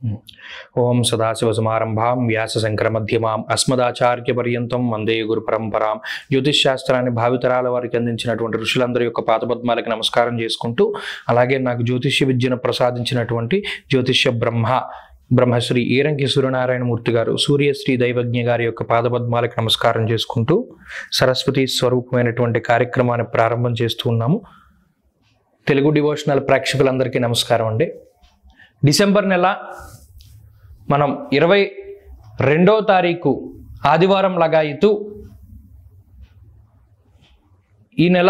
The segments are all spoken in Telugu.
ఓం సదాశివసమారంభాం వ్యాసశంకర మధ్యమాం అస్మదాచార్యపర్యంతం వందే గురు పరంపరాం జ్యోతిష్ శాస్త్రాన్ని భావితరాల వారికి అందించినటువంటి ఋషులందరి యొక్క పాదపద్మాలకి నమస్కారం చేసుకుంటూ అలాగే నాకు జ్యోతిష్య విద్యను ప్రసాదించినటువంటి జ్యోతిష్య బ్రహ్మ బ్రహ్మశ్రీ ఈరంకి సూర్యనారాయణమూర్తి గారు సూర్యశ్రీ దైవజ్ఞ గారి యొక్క పాదపద్మాలకు నమస్కారం చేసుకుంటూ సరస్వతి స్వరూపమైనటువంటి కార్యక్రమాన్ని ప్రారంభం చేస్తూ ఉన్నాము తెలుగు డివోషనల్ ప్రేక్షకులందరికీ నమస్కారం అండి డిసెంబర్ నెల మనం ఇరవై రెండో తారీఖు ఆదివారం లగాయితూ ఈ నెల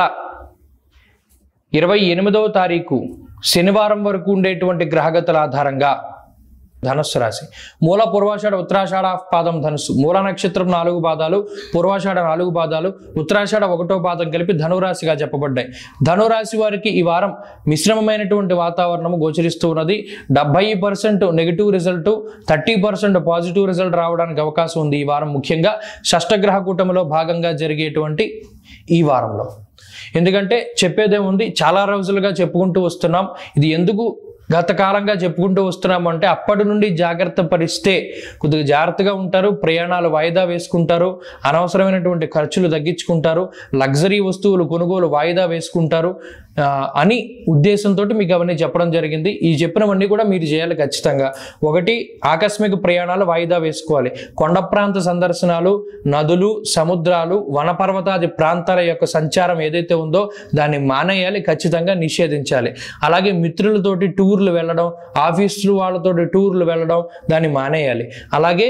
ఇరవై ఎనిమిదవ తారీఖు శనివారం వరకు ఉండేటువంటి గ్రహగతుల ఆధారంగా ధనుస్సు రాశి మూల పూర్వాషాఢ ఉత్తరాషాఢ పాదం ధనుస్సు మూల నక్షత్రం నాలుగు పాదాలు పూర్వాషాఢ నాలుగు పాదాలు ఉత్తరాషాఢ ఒకటో పాదం కలిపి ధనురాశిగా చెప్పబడ్డాయి ధనురాశి వారికి ఈ వారం మిశ్రమమైనటువంటి వాతావరణము గోచరిస్తూ ఉన్నది డెబ్బై percent negative result thirty percent positive result రావడానికి అవకాశం ఉంది ఈ వారం ముఖ్యంగా షష్టగ్రహ కూటమిలో భాగంగా జరిగేటువంటి ఈ వారంలో ఎందుకంటే చెప్పేదేముంది చాలా రోజులుగా చెప్పుకుంటూ వస్తున్నాం ఇది ఎందుకు గత కాలంగా చెప్పుకుంటూ వస్తున్నాము అంటే అప్పటి నుండి జాగ్రత్త పరిస్తే కొద్దిగా జాగ్రత్తగా ఉంటారు ప్రయాణాలు వాయిదా వేసుకుంటారు అనవసరమైనటువంటి ఖర్చులు తగ్గించుకుంటారు లగ్జరీ వస్తువులు కొనుగోలు వాయిదా వేసుకుంటారు ఆ, అని ఉద్దేశంతో మీకు అవన్నీ చెప్పడం జరిగింది ఈ చెప్పినవన్నీ కూడా మీరు చేయాలి ఖచ్చితంగా ఒకటి ఆకస్మిక ప్రయాణాలు వాయిదా వేసుకోవాలి కొండ ప్రాంత సందర్శనాలు నదులు సముద్రాలు వనపర్వతాది ప్రాంతాల యొక్క సంచారం ఏదైతే ఉందో దాన్ని మానేయాలి ఖచ్చితంగా నిషేధించాలి అలాగే మిత్రులతోటి టూర్లు వెళ్ళడం ఆఫీసులు వాళ్ళతోటి టూర్లు వెళ్ళడం దాన్ని మానేయాలి అలాగే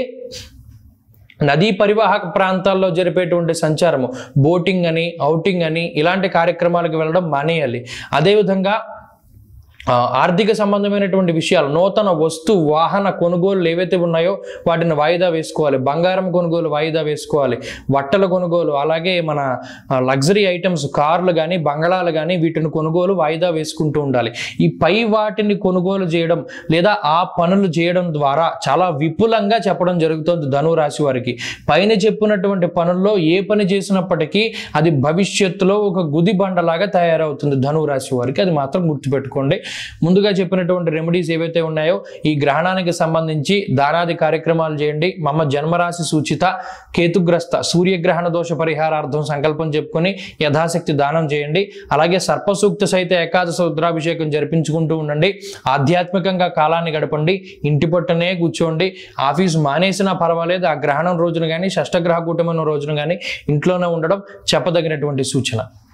నదీ పరివాహక ప్రాంతాల్లో జరిపేటువంటి సంచారము బోటింగ్ అని ఔటింగ్ అని ఇలాంటి కార్యక్రమాలకు వెళ్ళడం మానేయాలి అదేవిధంగా ఆ, ఆర్థిక సంబంధమైనటువంటి విషయాలు నూతన వస్తు వాహన కొనుగోలు ఏవైతే ఉన్నాయో వాటిని వాయిదా వేసుకోవాలి బంగారం కొనుగోలు వాయిదా వేసుకోవాలి బట్టల కొనుగోలు అలాగే మన లగ్జరీ ఐటమ్స్ కార్లు కానీ బంగళాలు కానీ వీటిని కొనుగోలు వాయిదా వేసుకుంటూ ఉండాలి ఈ పై వాటిని కొనుగోలు చేయడం లేదా ఆ పనులు చేయడం ద్వారా చాలా విపులంగా చెప్పడం జరుగుతుంది ధనురాశి వారికి పైన చెప్పినటువంటి పనుల్లో ఏ పని చేసినప్పటికీ అది భవిష్యత్తులో ఒక గుది బండలాగా తయారవుతుంది ధనురాశి వారికి అది మాత్రం గుర్తుపెట్టుకోండి ముందుగా చెప్పినటువంటి రెమెడీస్ ఏవైతే ఉన్నాయో ఈ గ్రహణానికి సంబంధించి దానాది కార్యక్రమాలు చేయండి మమ్మ జన్మరాశి సూచిత కేతుగ్రస్త సూర్యగ్రహణ దోష పరిహారార్థం సంకల్పం చెప్పుకొని యథాశక్తి దానం చేయండి అలాగే సర్పసూక్త సహిత ఏకాదశ రుద్రాభిషేకం జరిపించుకుంటూ ఉండండి ఆధ్యాత్మికంగా కాలాన్ని గడపండి ఇంటి పట్టునే కూర్చోండి ఆఫీస్ మానేసినా పర్వాలేదు ఆ గ్రహణం రోజున కానీ షష్టగ్రహ కూటమైన రోజున కానీ ఇంట్లోనే ఉండడం చెప్పదగినటువంటి సూచన